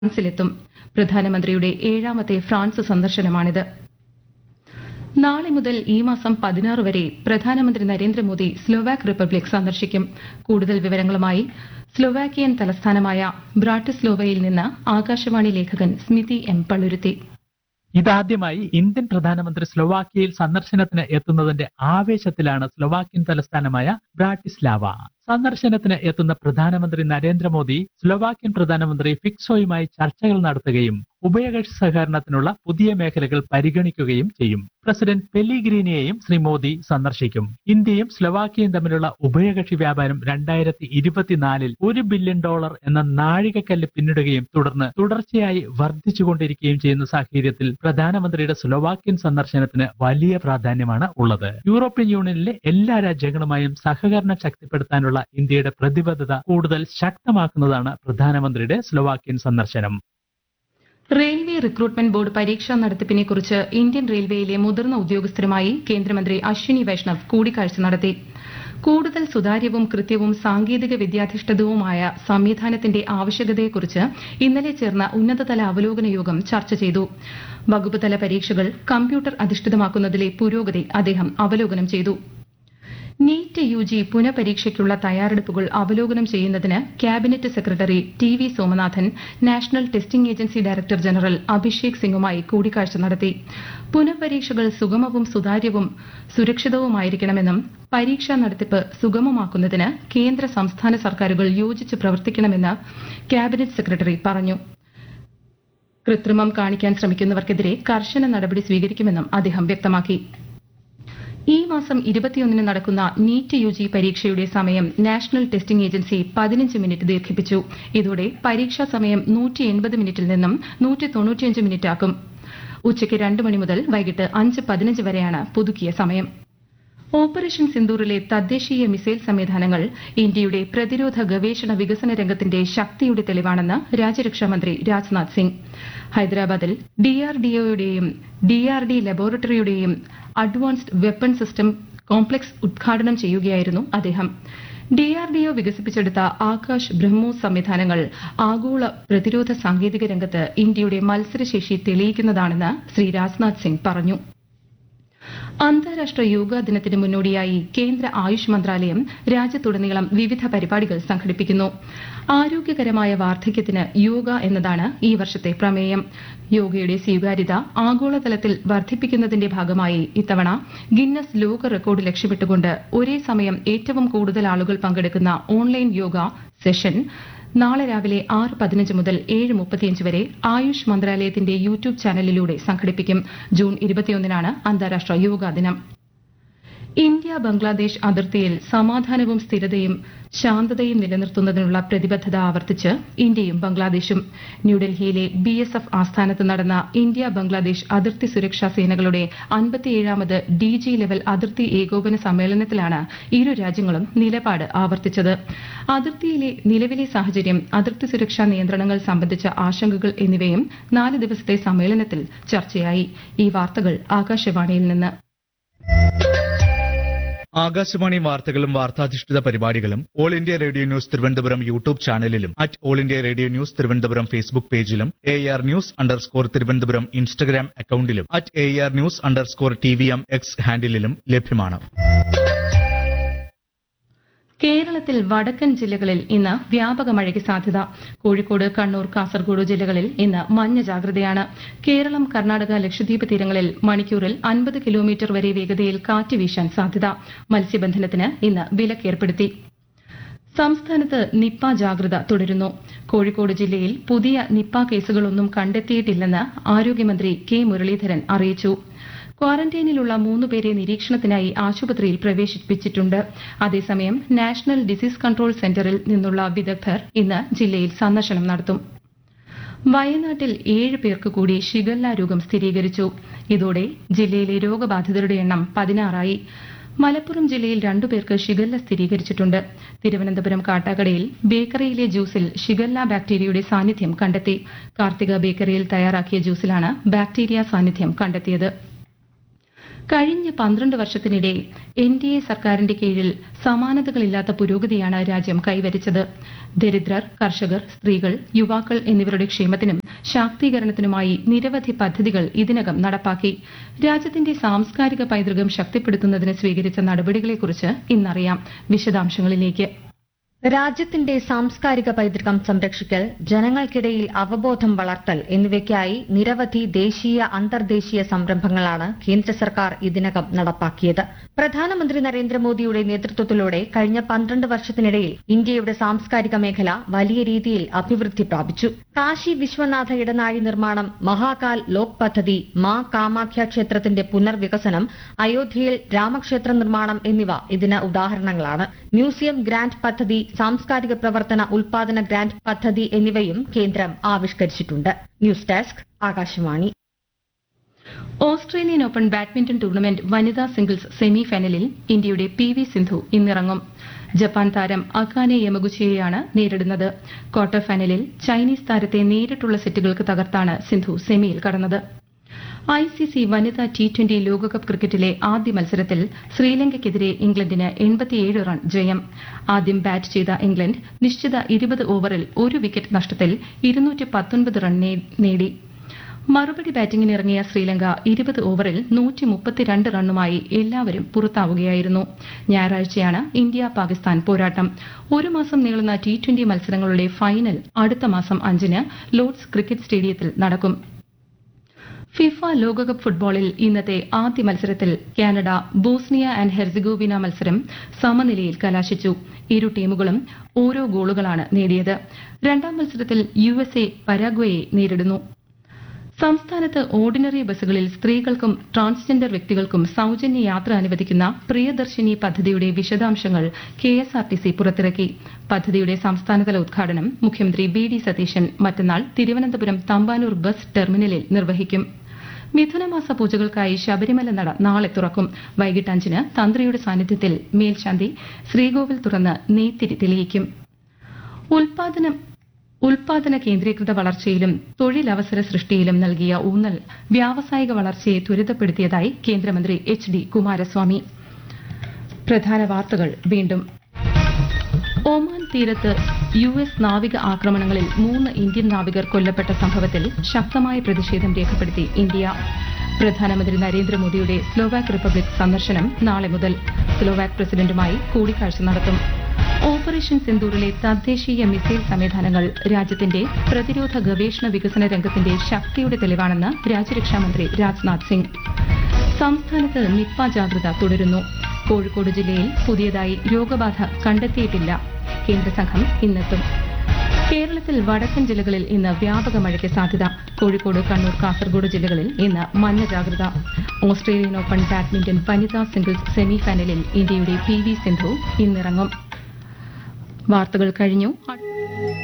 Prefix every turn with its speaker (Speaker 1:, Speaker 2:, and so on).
Speaker 1: ഫ്രാൻസിലെത്തും പ്രധാനമന്ത്രിയുടെ ഏഴാമത്തെ ഫ്രാൻസ് സന്ദർശനമാണിത് നാളെ മുതൽ ഈ മാസം പതിനാറ് വരെ പ്രധാനമന്ത്രി നരേന്ദ്രമോദി സ്ലോവാക് റിപ്പബ്ലിക് സന്ദർശിക്കും കൂടുതൽ വിവരങ്ങളുമായി സ്ലോവാക്കിയൻ തലസ്ഥാനമായ ബ്രാട്ടിസ്ലോവയിൽ നിന്ന് ആകാശവാണി ലേഖകൻ സ്മിതി എം പള്ളുരുത്തി
Speaker 2: ഇതാദ്യമായി ഇന്ത്യൻ പ്രധാനമന്ത്രി സ്ലൊവാക്കിയയിൽ സന്ദർശനത്തിന് എത്തുന്നതിന്റെ ആവേശത്തിലാണ് സ്ലൊവാക്യൻ തലസ്ഥാനമായ ബ്രാട്ടിസ്ലാവ സന്ദർശനത്തിന് എത്തുന്ന പ്രധാനമന്ത്രി നരേന്ദ്രമോദി സ്ലൊവാക്യൻ പ്രധാനമന്ത്രി ഫിക്സോയുമായി ചർച്ചകൾ നടത്തുകയും ഉഭയകക്ഷി സഹകരണത്തിനുള്ള പുതിയ മേഖലകൾ പരിഗണിക്കുകയും ചെയ്യും പ്രസിഡന്റ് പെല്ലിഗ്രീനിയെയും ശ്രീ മോദി സന്ദർശിക്കും ഇന്ത്യയും സ്ലൊവാക്കിയയും തമ്മിലുള്ള ഉഭയകക്ഷി വ്യാപാരം രണ്ടായിരത്തി ഇരുപത്തിനാലിൽ ഒരു ബില്യൺ ഡോളർ എന്ന നാഴികക്കല്ല് പിന്നിടുകയും തുടർന്ന് തുടർച്ചയായി വർദ്ധിച്ചുകൊണ്ടിരിക്കുകയും ചെയ്യുന്ന സാഹചര്യത്തിൽ പ്രധാനമന്ത്രിയുടെ സ്ലൊവാക്യൻ സന്ദർശനത്തിന് വലിയ പ്രാധാന്യമാണ് ഉള്ളത് യൂറോപ്യൻ യൂണിയനിലെ എല്ലാ രാജ്യങ്ങളുമായും സഹകരണം ശക്തിപ്പെടുത്താനുള്ള ഇന്ത്യയുടെ പ്രതിബദ്ധത കൂടുതൽ ശക്തമാക്കുന്നതാണ് പ്രധാനമന്ത്രിയുടെ സ്ലൊവാക്യൻ സന്ദർശനം
Speaker 1: റെയിൽവേ റിക്രൂട്ട്മെന്റ് ബോർഡ് പരീക്ഷാ നടത്തിപ്പിനെക്കുറിച്ച് ഇന്ത്യൻ റെയിൽവേയിലെ മുതിർന്ന ഉദ്യോഗസ്ഥരുമായി കേന്ദ്രമന്ത്രി അശ്വിനി വൈഷ്ണവ് കൂടിക്കാഴ്ച നടത്തി കൂടുതൽ സുതാര്യവും കൃത്യവും സാങ്കേതിക വിദ്യാധിഷ്ഠിതവുമായ സംവിധാനത്തിന്റെ ആവശ്യകതയെക്കുറിച്ച് ഇന്നലെ ചേർന്ന ഉന്നതതല അവലോകന യോഗം ചർച്ച ചെയ്തു വകുപ്പ് തല പരീക്ഷകൾ കമ്പ്യൂട്ടർ അധിഷ്ഠിതമാക്കുന്നതിലെ പുരോഗതി അദ്ദേഹം അവലോകനം ചെയ്തു നീറ്റ് യു ജി പുനഃപരീക്ഷയ്ക്കുള്ള തയ്യാറെടുപ്പുകൾ അവലോകനം ചെയ്യുന്നതിന് cabinet secretary T V Somanathan national testing agency director general Abhishek സിംഗുമായി കൂടിക്കാഴ്ച നടത്തി പുനഃപരീക്ഷകൾ സുഗമവും സുതാര്യവും സുരക്ഷിതവുമായിരിക്കണമെന്നും പരീക്ഷാ നടത്തിപ്പ് സുഗമമാക്കുന്നതിന് കേന്ദ്ര സംസ്ഥാന സർക്കാരുകൾ യോജിച്ച് പ്രവർത്തിക്കണമെന്ന് ക്യാബിനറ്റ് സെക്രട്ടറി പറഞ്ഞു കൃത്രിമം കാണിക്കാൻ ശ്രമിക്കുന്നവർക്കെതിരെ കർശന നടപടി സ്വീകരിക്കുമെന്നും അദ്ദേഹം വ്യക്തമാക്കി ഈ മാസം ഇരുപത്തിയൊന്നിന് നടക്കുന്ന നീറ്റ് യു ജി പരീക്ഷയുടെ സമയം നാഷണൽ ടെസ്റ്റിംഗ് ഏജൻസി പതിനഞ്ച് മിനിറ്റ് ദീർഘിപ്പിച്ചു ഇതോടെ പരീക്ഷാ സമയം നൂറ്റി എൺപത് മിനിറ്റിൽ നിന്നും നൂറ്റി തൊണ്ണൂറ്റിയഞ്ച് മിനിറ്റാക്കും ഉച്ചയ്ക്ക് രണ്ട് മണി മുതൽ വൈകിട്ട് അഞ്ച് പതിനഞ്ച് വരെയാണ് പുതുക്കിയ സമയം ഓപ്പറേഷൻ സിന്ദൂറിലെ തദ്ദേശീയ മിസൈൽ സംവിധാനങ്ങൾ ഇന്ത്യയുടെ പ്രതിരോധ ഗവേഷണ വികസന രംഗത്തിന്റെ ശക്തിയുടെ തെളിവാണെന്ന് രാജ്യരക്ഷാമന്ത്രി രാജ്നാഥ് സിംഗ് ഹൈദരാബാദിൽ ഡിആർഡിഒയുടെയും ഡിആർഡി ലബോറട്ടറിയുടെയും അഡ്വാൻസ്ഡ് വെപ്പൺ സിസ്റ്റം കോംപ്ലക്സ് ഉദ്ഘാടനം ചെയ്യുകയായിരുന്നു അദ്ദേഹം ഡിആർഡിഒ വികസിപ്പിച്ചെടുത്ത ആകാശ് ബ്രഹ്മോസ് സംവിധാനങ്ങൾ ആഗോള പ്രതിരോധ സാങ്കേതിക രംഗത്ത് ഇന്ത്യയുടെ മത്സരശേഷി തെളിയിക്കുന്നതാണെന്ന് ശ്രീ രാജ്നാഥ് സിംഗ് പറഞ്ഞു അന്താരാഷ്ട്ര യോഗാ ദിനത്തിന് മുന്നോടിയായി കേന്ദ്ര ആയുഷ് മന്ത്രാലയം രാജ്യത്തുടനീളം വിവിധ പരിപാടികൾ സംഘടിപ്പിക്കുന്നു ആരോഗ്യകരമായ വാർദ്ധക്യത്തിന് യോഗ എന്നതാണ് ഈ വർഷത്തെ പ്രമേയം യോഗയുടെ സ്വീകാര്യത ആഗോളതലത്തിൽ വർദ്ധിപ്പിക്കുന്നതിന്റെ ഭാഗമായി ഇത്തവണ ഗിന്നസ് ലോക റെക്കോർഡ് ലക്ഷ്യമിട്ടുകൊണ്ട് ഒരേ സമയം ഏറ്റവും കൂടുതൽ ആളുകൾ പങ്കെടുക്കുന്ന ഓൺലൈൻ യോഗ സെഷൻ നാളെ രാവിലെ ആറ് പതിനഞ്ച് മുതൽ ഏഴ് മുപ്പത്തിയഞ്ച് വരെ ആയുഷ് മന്ത്രാലയത്തിന്റെ യൂട്യൂബ് ചാനലിലൂടെ സംഘടിപ്പിക്കും ജൂൺ ഇരുപത്തിയൊന്നിനാണ് അന്താരാഷ്ട്ര യോഗാ ദിനം ഇന്ത്യ ബംഗ്ലാദേശ് അതിർത്തിയിൽ സമാധാനവും സ്ഥിരതയും ശാന്തതയും നിലനിർത്തുന്നതിനുള്ള പ്രതിബദ്ധത ആവർത്തിച്ച് ഇന്ത്യയും ബംഗ്ലാദേശും ന്യൂഡൽഹിയിലെ ബി എസ് എഫ് ആസ്ഥാനത്ത് നടന്ന ഇന്ത്യ ബംഗ്ലാദേശ് അതിർത്തി സുരക്ഷാ സേനകളുടെ അൻപത്തിയേഴാമത് ഡി ജി ലെവൽ അതിർത്തി ഏകോപന സമ്മേളനത്തിലാണ് ഇരു രാജ്യങ്ങളും നിലപാട് ആവർത്തിച്ചത് അതിർത്തിയിലെ നിലവിലെ സാഹചര്യം അതിർത്തി സുരക്ഷാ നിയന്ത്രണങ്ങൾ സംബന്ധിച്ച ആശങ്കകൾ എന്നിവയും നാല് ദിവസത്തെ സമ്മേളനത്തിൽ ചർച്ചയായി ഈ വാർത്തകൾ ആകാശവാണിയിൽ നിന്ന്
Speaker 3: ആകാശവാണി വാർത്തകളും വാർത്താധിഷ്ഠിത പരിപാടികളും all India radio news Thiruvananthapuram YouTube ചാനലിലും at all India radio news Thiruvananthapuram Facebook പേജിലും A R news underscore Thiruvananthapuram Instagram അക്കൌണ്ടിലും at A R news underscore T V M X ഹാൻഡിലും ലഭ്യമാണ്
Speaker 1: കേരളത്തിൽ വടക്കൻ ജില്ലകളിൽ ഇന്ന് വ്യാപക മഴയ്ക്ക് സാധ്യത കോഴിക്കോട് കണ്ണൂർ കാസർഗോഡ് ജില്ലകളിൽ ഇന്ന് മഞ്ഞ ജാഗ്രതയാണ് കേരളം കർണാടക ലക്ഷദ്വീപ് തീരങ്ങളിൽ മണിക്കൂറിൽ അൻപത് കിലോമീറ്റർ വരെ വേഗതയിൽ കാറ്റ് വീശാൻ സാധ്യത മത്സ്യബന്ധനത്തിന് ഇന്ന് വിലക്കേർപ്പെടുത്തി സംസ്ഥാനത്ത് നിപ്പ ജാഗ്രത തുടരുന്നു കോഴിക്കോട് ജില്ലയിൽ പുതിയ നിപ്പ കേസുകളൊന്നും കണ്ടെത്തിയിട്ടില്ലെന്ന് ആരോഗ്യമന്ത്രി കെ മുരളീധരൻ അറിയിച്ചു ക്വാറന്റൈനിലുള്ള മൂന്നുപേരെ നിരീക്ഷണത്തിനായി ആശുപത്രിയിൽ പ്രവേശിപ്പിച്ചിട്ടുണ്ട് അതേസമയം നാഷണൽ ഡിസീസ് കൺട്രോൾ സെന്ററിൽ നിന്നുള്ള വിദഗ്ധർ ഇന്ന് ജില്ലയിൽ സന്ദർശനം നടത്തും വയനാട്ടിൽ ഏഴ് പേർക്ക് കൂടി ഷിഗല്ല രോഗം സ്ഥിരീകരിച്ചു ഇതോടെ ജില്ലയിലെ രോഗബാധിതരുടെ എണ്ണം പതിനാറായി മലപ്പുറം ജില്ലയിൽ രണ്ടുപേർക്ക് ഷിഗല്ല സ്ഥിരീകരിച്ചിട്ടുണ്ട് തിരുവനന്തപുരം കാട്ടാക്കടയിൽ ബേക്കറിയിലെ ജ്യൂസിൽ ഷിഗല്ല ബാക്ടീരിയയുടെ സാന്നിധ്യം കണ്ടെത്തി കാർത്തിക ബേക്കറിയിൽ തയ്യാറാക്കിയ ജ്യൂസിലാണ് ബാക്ടീരിയ സാന്നിധ്യം കണ്ടെത്തിയത് കഴിഞ്ഞ പന്ത്രണ്ട് വർഷത്തിനിടെ എൻ ഡി എ സർക്കാരിന്റെ കീഴിൽ സമാനതകളില്ലാത്ത പുരോഗതിയാണ് രാജ്യം കൈവരിച്ചത് ദരിദ്രർ കർഷകർ സ്ത്രീകൾ യുവാക്കൾ എന്നിവരുടെ ക്ഷേമത്തിനും ശാക്തീകരണത്തിനുമായി നിരവധി പദ്ധതികൾ ഇതിനകം നടപ്പാക്കി രാജ്യത്തിന്റെ സാംസ്കാരിക പൈതൃകം ശക്തിപ്പെടുത്തുന്നതിന് സ്വീകരിച്ച നടപടികളെക്കുറിച്ച് ഇന്നറിയാം വിശദാംശങ്ങളിലേക്ക്
Speaker 4: രാജ്യത്തിന്റെ സാംസ്കാരിക പൈതൃകം സംരക്ഷിക്കൽ ജനങ്ങൾക്കിടയിൽ അവബോധം വളർത്തൽ എന്നിവയ്ക്കായി നിരവധി ദേശീയ അന്തർദേശീയ സംരംഭങ്ങളാണ് കേന്ദ്ര സർക്കാർ ഇതിനകം നടപ്പാക്കിയത് പ്രധാനമന്ത്രി നരേന്ദ്രമോദിയുടെ നേതൃത്വത്തിലൂടെ കഴിഞ്ഞ പന്ത്രണ്ട് വർഷത്തിനിടയിൽ ഇന്ത്യയുടെ സാംസ്കാരിക മേഖല വലിയ രീതിയിൽ അഭിവൃദ്ധി പ്രാപിച്ചു കാശി വിശ്വനാഥ ഇടനാഴി നിർമ്മാണം മഹാകാൽ ലോക് പദ്ധതി മാ കാമാഖ്യ ക്ഷേത്രത്തിന്റെ പുനർവികസനം അയോധ്യയിൽ രാമക്ഷേത്ര നിർമ്മാണം എന്നിവ ഇതിന് ഉദാഹരണങ്ങളാണ് മ്യൂസിയം ഗ്രാന്റ് പദ്ധതി സാംസ്കാരിക പ്രവർത്തന ഉൽപാദന ഗ്രാന്റ് പദ്ധതി എന്നിവയും കേന്ദ്രം ആവിഷ്കരിച്ചിട്ടുണ്ട് news desk Akashvani
Speaker 1: Australian open badminton tournament വനിതാ സിംഗിൾസ് സെമി ഫൈനലിൽ ഇന്ത്യയുടെ പി വി സിന്ധു ഇന്നിറങ്ങും ജപ്പാൻ താരം അകാനെ യമഗുച്ചിയെയാണ് നേരിടുന്നത് ക്വാർട്ടർ ഫൈനലിൽ ചൈനീസ് താരത്തെ നേരിട്ടുള്ള സെറ്റുകൾക്ക് തകർത്താണ് സിന്ധു സെമിയിൽ കടന്നത് ഐ സി സി വനിതാ ടി ട്വന്റി ലോകകപ്പ് ക്രിക്കറ്റിലെ ആദ്യ മത്സരത്തിൽ ശ്രീലങ്കയ്ക്കെതിരെ ഇംഗ്ലണ്ടിന് എൺപത്തിയേഴ് റൺ ജയം ആദ്യം ബാറ്റ് ചെയ്ത ഇംഗ്ലണ്ട് നിശ്ചിത ഇരുപത് ഓവറിൽ ഒരു വിക്കറ്റ് നഷ്ടത്തിൽ ഇരുന്നൂറ്റി പത്തൊൻപത് റൺ നേടി മറുപടി ബാറ്റിംഗിനിറങ്ങിയ ശ്രീലങ്ക ഇരുപത് ഓവറിൽ നൂറ്റി മുപ്പത്തിരണ്ട് റണ്ണുമായി എല്ലാവരും പുറത്താവുകയായിരുന്നു ഞായറാഴ്ചയാണ് ഇന്ത്യ പാകിസ്ഥാൻ പോരാട്ടം ഒരു മാസം നീളുന്ന ടി ട്വന്റി മത്സരങ്ങളുടെ ഫൈനൽ അടുത്ത മാസം അഞ്ചിന് ലോർഡ്സ് ക്രിക്കറ്റ് സ്റ്റേഡിയത്തിൽ നടക്കും ഫിഫ ലോകകപ്പ് ഫുട്ബോളിൽ ഇന്നത്തെ ആദ്യ മത്സരത്തിൽ കാനഡ ബോസ്നിയ ആൻഡ് ഹെർസിഗോവിന മത്സരം സമനിലയിൽ കലാശിച്ചു ഇരു ടീമുകളും ഓരോ ഗോളുകളാണ് നേടിയത് രണ്ടാം മത്സരത്തിൽ യു എസ് എ പരാഗ്വയെ നേരിടുന്നു സംസ്ഥാനത്ത് ഓർഡിനറി ബസ്സുകളിൽ സ്ത്രീകൾക്കും ട്രാൻസ്ജെൻഡർ വ്യക്തികൾക്കും സൌജന്യ യാത്ര അനുവദിക്കുന്ന പ്രിയദർശിനി പദ്ധതിയുടെ വിശദാംശങ്ങൾ കെഎസ്ആർടിസി പുറത്തിറക്കി പദ്ധതിയുടെ സംസ്ഥാനതല ഉദ്ഘാടനം മുഖ്യമന്ത്രി വി ഡി സതീശൻ മറ്റന്നാൾ തിരുവനന്തപുരം തമ്പാനൂർ ബസ് ടെർമിനലിൽ നിർവഹിക്കും മിഥുനമാസ പൂജകൾക്കായി ശബരിമല നട നാളെ തുറക്കും വൈകിട്ട് അഞ്ചിന് തന്ത്രിയുടെ സാന്നിധ്യത്തിൽ മേൽശാന്തി ശ്രീകോവിൽ തുറന്ന് നെയ്ത്തിരി തെളിയിക്കും ഉൽപാദനം ഉൽപാദന കേന്ദ്രീകൃത വളർച്ചയിലും തൊഴിലവസര സൃഷ്ടിയിലും നൽകിയ ഊന്നൽ വ്യാവസായിക വളർച്ചയെ ത്വരിതപ്പെടുത്തിയതായി കേന്ദ്രമന്ത്രി എച്ച് ഡി കുമാരസ്വാമി പ്രധാന വാർത്തകൾ വീണ്ടും ഒമാൻ തീരത്ത് യു എസ് നാവിക ആക്രമണങ്ങളിൽ മൂന്ന് ഇന്ത്യൻ നാവികർ കൊല്ലപ്പെട്ട സംഭവത്തിൽ ശക്തമായ പ്രതിഷേധം രേഖപ്പെടുത്തി ഇന്ത്യ പ്രധാനമന്ത്രി നരേന്ദ്രമോദിയുടെ സ്ലോവാക് റിപ്പബ്ലിക് സന്ദർശനം നാളെ മുതൽ സ്ലോവാക് പ്രസിഡന്റുമായി കൂടിക്കാഴ്ച നടത്തും ഓപ്പറേഷൻ സിന്ദൂറിലെ തദ്ദേശീയ മിസൈൽ സംവിധാനങ്ങൾ രാജ്യത്തിന്റെ പ്രതിരോധ ഗവേഷണ വികസന രംഗത്തിന്റെ ശക്തിയുടെ തെളിവാണെന്ന് രാജ്യരക്ഷാമന്ത്രി രാജ്നാഥ് സിംഗ് സംസ്ഥാനത്ത് നിപ്പ ജാഗ്രത തുടരുന്നു കോഴിക്കോട് ജില്ലയിൽ പുതിയതായി രോഗബാധ കണ്ടെത്തിയിട്ടില്ല കേന്ദ്ര സംഘം ഇന്നെത്തും കേരളത്തിൽ വടക്കൻ ജില്ലകളിൽ ഇന്ന് വ്യാപക മഴയ്ക്ക് സാധ്യത കോഴിക്കോട് കണ്ണൂർ കാസർഗോഡ് ജില്ലകളിൽ ഇന്ന് മഞ്ഞ ജാഗ്രത ഓസ്ട്രേലിയൻ ഓപ്പൺ ബാഡ്മിന്റൺ വനിതാ സിംഗിൾസ് സെമി ഫൈനലിൽ ഇന്ത്യയുടെ പി വി സിന്ധു ഇന്നിറങ്ങും വാർത്തകൾ കഴിഞ്ഞു